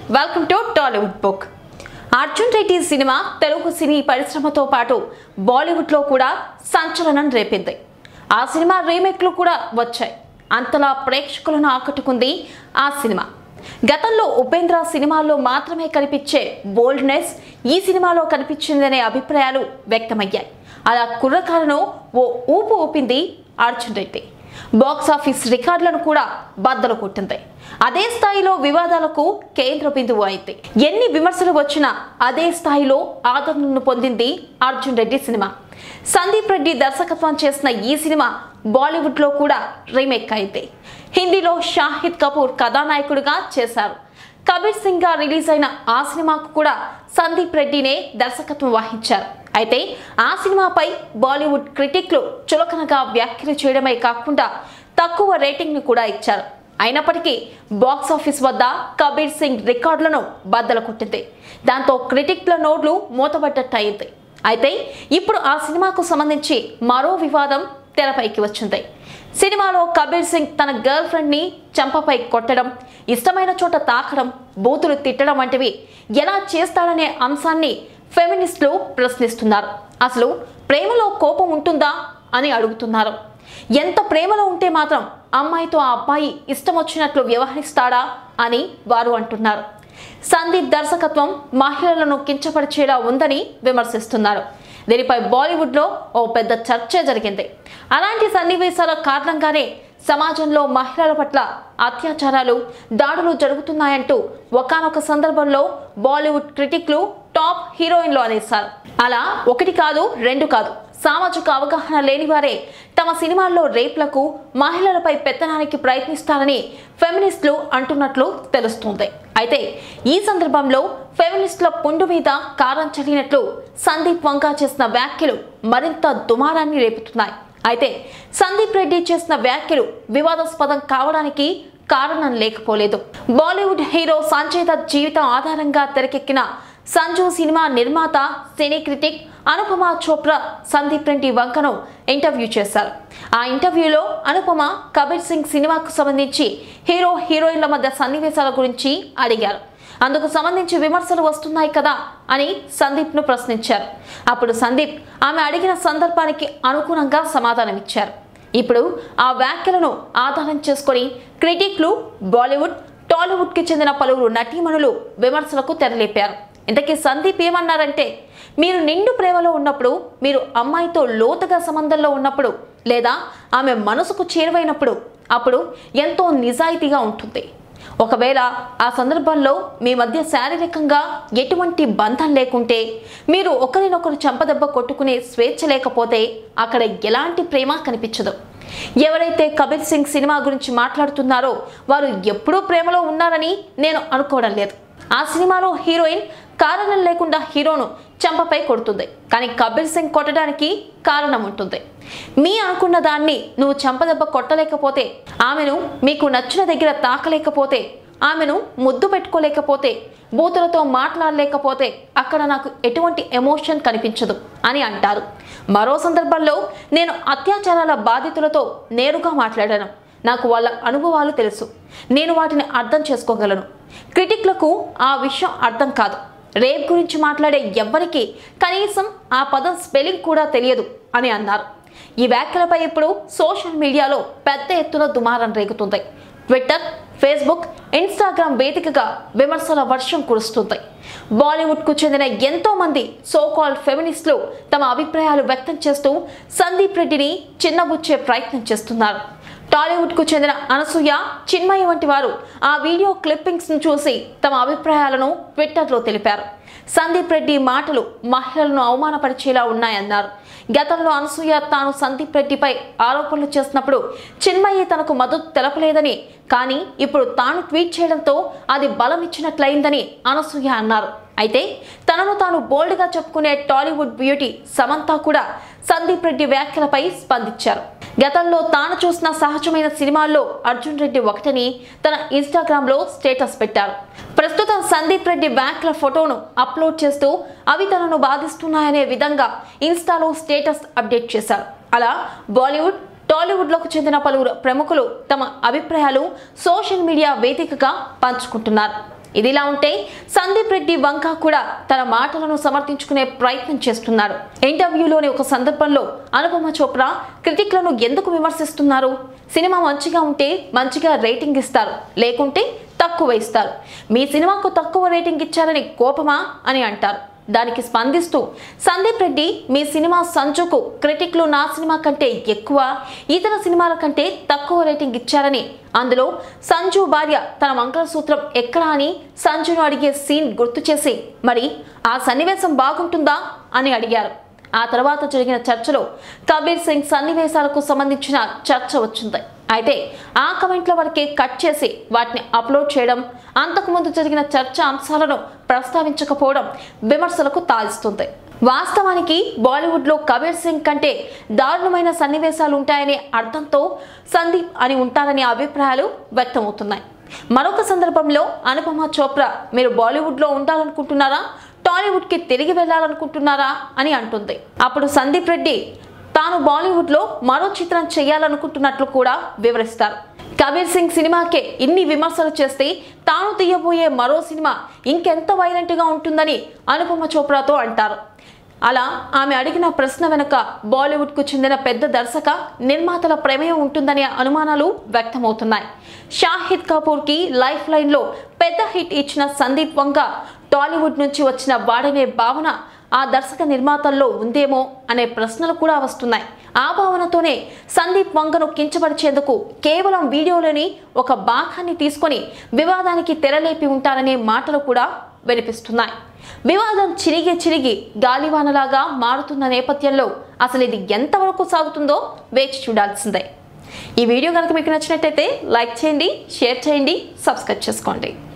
welcome to Tollywood book Arjun Reddy సినిమా తెలుగు సినీ పరిశ్రమతో పాటు బాలీవుడ్లో కూడా సంచలనం రేపింది ఆ సినిమా రీమేక్లు కూడా వచ్చాయి అంతలా ప్రేక్షకులను ఆకట్టుకుంది ఆ సినిమా గతంలో ఉపేంద్ర సినిమాల్లో మాత్రమే కనిపించే బోల్డ్నెస్ ఈ సినిమాలో కనిపించిందనే అభిప్రాయాలు వ్యక్తమయ్యాయి అలా కుర్రకాలను ఓ ఊపు ఊపింది అర్జున్ రెడ్డి బాక్స్ ఆఫీస్ రికార్డులను కూడా బద్దలు కొట్టింది అదే స్థాయిలో వివాదాలకు కేంద్ర బిందువు అయింది ఎన్ని విమర్శలు వచ్చినా అదే స్థాయిలో ఆదరణను పొందింది అర్జున్ రెడ్డి సినిమా సందీప్ రెడ్డి దర్శకత్వం చేసిన ఈ సినిమా బాలీవుడ్లో కూడా రీమేక్ అయింది హిందీలో షాహిద్ కపూర్ కథానాయకుడిగా చేశారు కబీర్ సింగ్ గా రిలీజ్ అయిన ఆ సినిమాకు కూడా సందీప్ రెడ్డినే దర్శకత్వం వహించారు అయితే ఆ సినిమాపై బాలీవుడ్ క్రిటిక్లు చులకనగా వ్యాఖ్యలు చేయడమే కాకుండా తక్కువ రేటింగ్ ని కూడా ఇచ్చారు అయినప్పటికీ బాక్స్ ఆఫీస్ వద్ద కబీర్ సింగ్ రికార్డులను బద్దలు కొట్టింది దాంతో క్రిటిక్ల నోడ్లు మూతబడ్డట్టు అయింది అయితే ఇప్పుడు ఆ సినిమాకు సంబంధించి మరో వివాదం తెరపైకి వచ్చింది సినిమాలో కబీర్ సింగ్ తన గర్ల్ ఫ్రెండ్ ని చంపపై కొట్టడం ఇష్టమైన చోట తాకడం బూతులు తిట్టడం వంటివి ఎలా చేస్తాడనే అంశాన్ని ఫెమినిస్టులు ప్రశ్నిస్తున్నారు అసలు ప్రేమలో కోపం ఉంటుందా అని అడుగుతున్నారు ఎంత ప్రేమలో ఉంటే మాత్రం అమ్మాయితో ఆ అబ్బాయి ఇష్టం వచ్చినట్లు వ్యవహరిస్తాడా అని వారు అంటున్నారు సందీప్ దర్శకత్వం మహిళలను కించపరిచేలా ఉందని విమర్శిస్తున్నారు దీనిపై బాలీవుడ్లో ఓ పెద్ద చర్చ జరిగింది అలాంటి సన్నివేశాల కారణంగానే సమాజంలో మహిళల పట్ల అత్యాచారాలు దాడులు జరుగుతున్నాయంటూ ఒకానొక సందర్భంలో బాలీవుడ్ క్రిటిక్లు టాప్ హీరోయిన్లు అనేశారు అలా ఒకటి కాదు రెండు కాదు సామాజిక అవగాహన లేని వారే తమ సినిమాల్లో రేప్లకు మహిళలపై పెత్తనానికి ప్రయత్నిస్తారని ఫెమినిస్టులు అంటున్నట్లు తెలుస్తుంది అయితే ఈ సందర్భంలో ఫెమినిస్టుల పుండు మీద కారం చల్లినట్లు సందీప్ వంకా చేసిన వ్యాఖ్యలు మరింత దుమారాన్ని రేపుతున్నాయి అయితే సందీప్ రెడ్డి చేసిన వ్యాఖ్యలు వివాదాస్పదం కావడానికి కారణం లేకపోలేదు బాలీవుడ్ హీరో సంజయ్ దత్ జీవితం ఆధారంగా తెరకెక్కిన సంజు సినిమా నిర్మాత సినీ క్రిటిక్ అనుపమ చోప్రా సందీప్ రెడ్డి వంకను ఇంటర్వ్యూ చేశారు ఆ ఇంటర్వ్యూలో అనుపమ కబీర్ సింగ్ సినిమాకు సంబంధించి హీరో హీరోయిన్ల మధ్య సన్నివేశాల గురించి అడిగారు అందుకు సంబంధించి విమర్శలు వస్తున్నాయి కదా అని సందీప్ను ప్రశ్నించారు అప్పుడు సందీప్ ఆమె అడిగిన సందర్భానికి అనుగుణంగా సమాధానమిచ్చారు ఇప్పుడు ఆ వ్యాఖ్యలను ఆధారం చేసుకొని క్రిటిక్లు బాలీవుడ్ టాలీవుడ్కి చెందిన పలువురు నటీమణులు విమర్శలకు తెరలేపారు ఇంతకీ సందీప్ ఏమన్నారంటే మీరు నిండు ప్రేమలో ఉన్నప్పుడు మీరు అమ్మాయితో లోతుగా సంబంధంలో ఉన్నప్పుడు లేదా ఆమె మనసుకు చేరువైనప్పుడు అప్పుడు ఎంతో నిజాయితీగా ఉంటుంది ఒకవేళ ఆ సందర్భంలో మీ మధ్య శారీరకంగా ఎటువంటి బంధం లేకుంటే మీరు ఒకరినొకరు చంపదెబ్బ కొట్టుకునే స్వేచ్ఛ లేకపోతే అక్కడ ఎలాంటి ప్రేమ కనిపించదు ఎవరైతే కబీర్ సింగ్ సినిమా గురించి మాట్లాడుతున్నారో వారు ఎప్పుడూ ప్రేమలో ఉన్నారని నేను అనుకోవడం లేదు ఆ సినిమాలో హీరోయిన్ కారణం లేకుండా హీరోను చంపపై కొడుతుంది కానీ కబీర్ సింగ్ కొట్టడానికి కారణం ఉంటుంది మీ అనుకున్న దాన్ని నువ్వు చంపదెబ్బ కొట్టలేకపోతే ఆమెను మీకు నచ్చిన దగ్గర తాకలేకపోతే ఆమెను ముద్దు పెట్టుకోలేకపోతే బూతులతో మాట్లాడలేకపోతే అక్కడ నాకు ఎటువంటి ఎమోషన్ కనిపించదు అని అంటారు మరో సందర్భంలో నేను అత్యాచారాల బాధితులతో నేరుగా మాట్లాడాను నాకు వాళ్ళ అనుభవాలు తెలుసు నేను వాటిని అర్థం చేసుకోగలను క్రిటిక్లకు ఆ విషయం అర్థం కాదు రేప్ గురించి మాట్లాడే ఎవ్వరికీ కనీసం ఆ పదం స్పెల్లింగ్ కూడా తెలియదు అని అన్నారు ఈ వ్యాఖ్యలపై ఇప్పుడు సోషల్ మీడియాలో పెద్ద ఎత్తున దుమారం రేగుతుంది ట్విట్టర్ ఫేస్బుక్ ఇన్స్టాగ్రామ్ వేదికగా విమర్శల వర్షం కురుస్తుంది బాలీవుడ్కు చెందిన ఎంతో మంది సోకాల్ ఫెమినిస్టులు తమ అభిప్రాయాలు వ్యక్తం చేస్తూ సందీప్ రెడ్డిని చిన్నబుచ్చే ప్రయత్నం చేస్తున్నారు టాలీవుడ్కు చెందిన అనసూయ చిన్మయి వంటి వారు ఆ వీడియో క్లిప్పింగ్స్ను చూసి తమ అభిప్రాయాలను ట్విట్టర్లో తెలిపారు సందీప్ రెడ్డి మాటలు మహిళలను అవమానపరిచేలా ఉన్నాయన్నారు గతంలో అనసూయ తాను సందీప్ రెడ్డిపై ఆరోపణలు చేసినప్పుడు చిన్మయి తనకు మద్దతు తెలపలేదని కానీ ఇప్పుడు తాను ట్వీట్ చేయడంతో అది బలం ఇచ్చినట్లయిందని అనసూయ అన్నారు అయితే తనను తాను బోల్డ్గా చెప్పుకునే టాలీవుడ్ బ్యూటీ సమంత కూడా సందీప్ రెడ్డి వ్యాఖ్యలపై స్పందించారు గతంలో తాను చూసిన సహజమైన సినిమాల్లో అర్జున్ రెడ్డి ఒకటని తన ఇన్స్టాగ్రామ్లో స్టేటస్ పెట్టారు ప్రస్తుతం సందీప్ రెడ్డి వ్యాఖ్యల ఫోటోను అప్లోడ్ చేస్తూ అవి తనను బాధిస్తున్నాయనే విధంగా ఇన్స్టాలో స్టేటస్ అప్డేట్ చేశారు అలా బాలీవుడ్ టాలీవుడ్లోకి చెందిన పలువురు ప్రముఖులు తమ అభిప్రాయాలు సోషల్ మీడియా వేదికగా పంచుకుంటున్నారు ఇదిలా ఉంటే సందీప్ రెడ్డి వంక కూడా తన మాటలను సమర్థించుకునే ప్రయత్నం చేస్తున్నారు ఇంటర్వ్యూలోని ఒక సందర్భంలో అనుపమ చోప్రా క్రిటిక్లను ఎందుకు విమర్శిస్తున్నారు సినిమా మంచిగా ఉంటే మంచిగా రేటింగ్ ఇస్తారు లేకుంటే తక్కువ ఇస్తారు మీ సినిమాకు తక్కువ రేటింగ్ ఇచ్చారని కోపమా అని అంటారు దానికి స్పందిస్తూ సందీప్ రెడ్డి మీ సినిమా సంచుకు క్రిటిక్లు నా సినిమా కంటే ఎక్కువ ఇతర సినిమాల కంటే తక్కువ రేటింగ్ ఇచ్చారని అందులో సంజు భార్య తన మంగళసూత్రం ఎక్కడా అని సంజును అడిగే సీన్ గుర్తు చేసి మరి ఆ సన్నివేశం బాగుంటుందా అని అడిగారు ఆ తర్వాత జరిగిన చర్చలో కబీర్ సింగ్ సన్నివేశాలకు సంబంధించిన చర్చ వచ్చింది అయితే ఆ కమెంట్ల వరకే కట్ చేసి వాటిని అప్లోడ్ చేయడం అంతకుముందు జరిగిన చర్చ అంశాలను ప్రస్తావించకపోవడం విమర్శలకు తాగిస్తుంది వాస్తవానికి బాలీవుడ్లో కబీర్ సింగ్ కంటే దారుణమైన సన్నివేశాలు ఉంటాయనే అర్థంతో సందీప్ అని ఉంటారనే అభిప్రాయాలు వ్యక్తమవుతున్నాయి మరొక సందర్భంలో అనుపమ చోప్రా మీరు బాలీవుడ్లో ఉండాలనుకుంటున్నారా టాలీవుడ్కి తిరిగి వెళ్ళాలనుకుంటున్నారా అని అంటుంది అప్పుడు సందీప్ రెడ్డి తాను బాలీవుడ్లో మరో చిత్రం చేయాలనుకుంటున్నట్లు కూడా వివరిస్తారు కబీర్ సింగ్ సినిమాకే ఇన్ని విమర్శలు చేస్తే తాను తీయబోయే మరో సినిమా ఇంకెంత వైలెంట్గా ఉంటుందని అనుపమ చోప్రాతో అంటారు అలా ఆమె అడిగిన ప్రశ్న వెనుక బాలీవుడ్కు చెందిన పెద్ద దర్శక నిర్మాతల ప్రమేయం ఉంటుందనే అనుమానాలు వ్యక్తమవుతున్నాయి షాహిద్ కపూర్కి లైఫ్ లైన్లో పెద్ద హిట్ ఇచ్చిన సందీప్ వంగ టాలీవుడ్ నుంచి వచ్చిన వాడనే భావన ఆ దర్శక నిర్మాతల్లో ఉందేమో అనే ప్రశ్నలు కూడా వస్తున్నాయి ఆ భావనతోనే సందీప్ వంగను కించపరిచేందుకు కేవలం వీడియోలోని ఒక భాగాన్ని తీసుకొని వివాదానికి తెరలేపి ఉంటారనే మాటలు కూడా వినిపిస్తున్నాయి వివాదం చిరిగి చిరిగి గాలివానలాగా మారుతున్న నేపథ్యంలో అసలు ఇది ఎంతవరకు సాగుతుందో వేచి చూడాల్సిందే ఈ వీడియో కనుక మీకు నచ్చినట్టయితే లైక్ చేయండి షేర్ చేయండి సబ్స్క్రైబ్ చేసుకోండి